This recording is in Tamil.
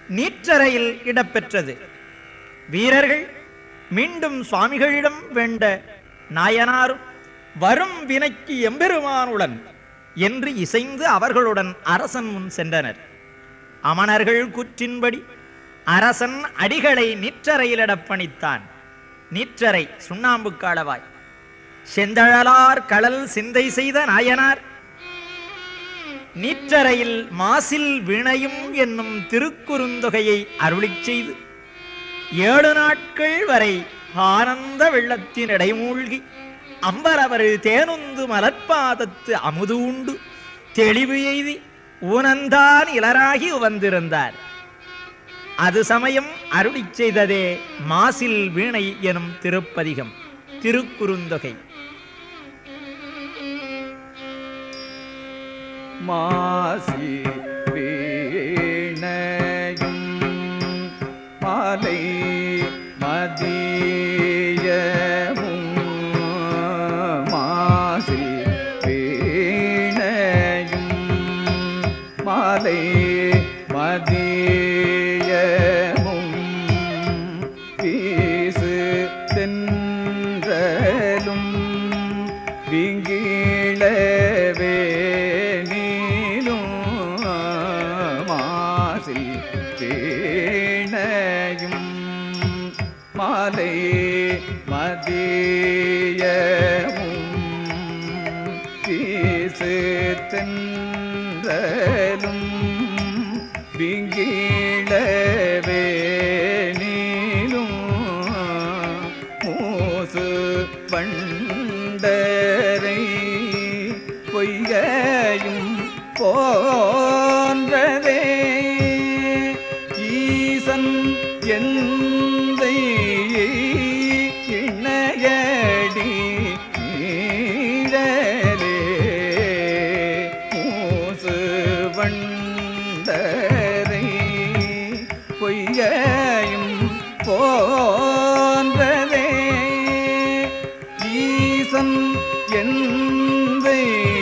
நீற்றறையில் இடம்பெற்றது வீரர்கள் மீண்டும் சுவாமிகளிடம் வேண்ட நாயனாரும் வரும் வினைக்கு எம்பெருமானுடன் என்று இசைந்து அவர்களுடன் அரசன் முன் சென்றனர் அமணர்கள் கூற்றின்படி அரசன் அடிகளை நிற்றறையிலிடப் பணித்தான் நிற்றறை சுண்ணாம்பு காலவாய் செந்தழலார் கடல் சிந்தை செய்த நாயனார் நீற்றறையில் மாசில் வினையும் என்னும் திருக்குறுந்தொகையை அருளிச் செய்து ஏழு நாட்கள் வரை ஆனந்த வெள்ளத்தின் இடைமூழ்கி அம்பரவர் தேனுந்து மலர்பாதத்து அமுது உண்டு தெளிவு எய்தி ஊனந்தான் இலராகி வந்திருந்தார் அது சமயம் அருளிச் செய்ததே மாசில் வீணை எனும் திருப்பதிகம் திருக்குறுந்தொகை மாசி வீணையும் மாலை மதியமும் மாசி வீணையும் மாலை மதியமும் வீசு தென்றலும் விங்கிழவே நீலும் மாசில் வீணையும் மாலை மதியமும் வீசு தென்றலும் விங்கிழவே நீலும் மூசு பண்டரை பொய்கையும் போன்றதே ஈசன் எந்தை இணையடி ஈழலே மூசு வண்டரை பொய்கையும் போன்றதே ஈசன் எந்தை